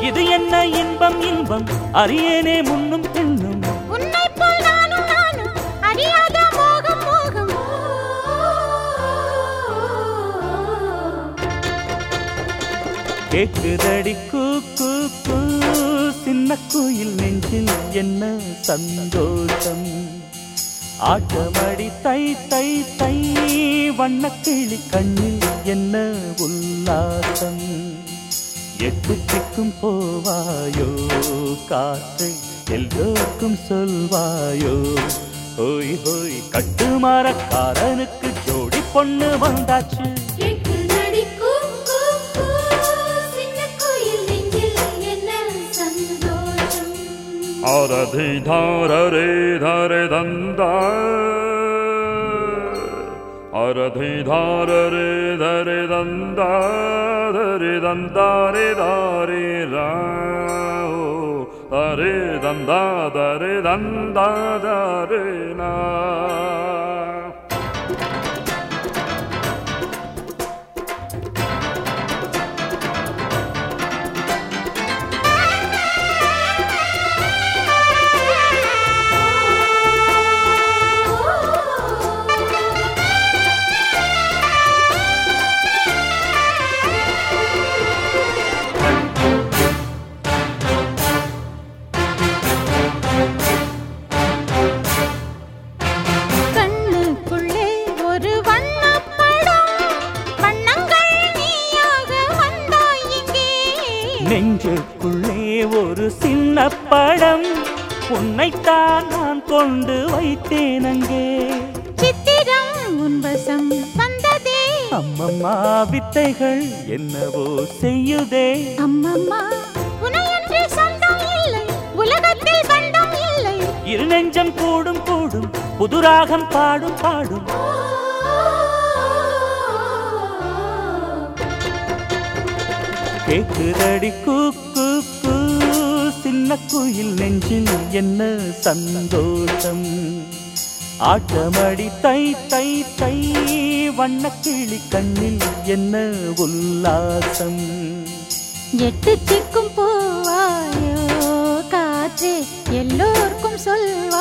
இது என்ன இன்பம் இன்பம் அறியேனே முன்னும் பின்னும் உன்னைப் போல் நானும் நானும் அறியாத மோகம் மோகம் கேக்குதடி கூ கூ கூ சின்ன குயில் நெஞ்சில் என்ன சந்தோஷம் ஆட்டமடி தை தை தை வண்ணக்கிளி கண்ணில் என்ன உல்லாசம் எட்டு திக்கும் போவாயோ காற்றை எல்லோருக்கும் சொல்வாயோ ஹோய் ஹோய் கட்டுமரக்காரனுக்கு ஜோடி பொண்ணு வந்தாச்சு கேக்குதடி கூ கூ கூ சின்ன குயில் நெஞ்சில் என்ன சந்தோஷம் அரதி தாரரே தரே தந்தா அரதி தாரரே தரே தந்தா தரே தந்தாரே தாரே ராओ தரே தந்தா தரே தந்தா தரே நா கண்ணுக்குள்ளே ஒரு வண்ணப்படம் வண்ணங்கள் நீயாக வந்தாய் இங்கே நெஞ்சுக்குள்ளே ஒரு சின்ன படம் உன்னைத்தான் நான் கொண்டு வைத்தேன் அங்கே சித்திரம் உன் வசம் வந்ததே அம்மம்மா வித்தைகள் என்னவோ செய்யுதே அம்மம்மா உனையன்றி சொந்தம் இல்லை உலகத்தில் பண்டம் இல்லை இரு நெஞ்சம் கூடும் கூடும் புதுராகம் பாடும் பாடும் கேக்குதடி கூ கூ கூ சின்ன குயில் நெஞ்சில் என்ன சந்தோஷம் ஆட்டமடி தை தை தை வண்ணக்கிளி கண்ணில் என்ன உல்லாசம் எட்டு திக்கும் போவாயோ காற்றே எல்லோருக்கும் சொல்வாயோ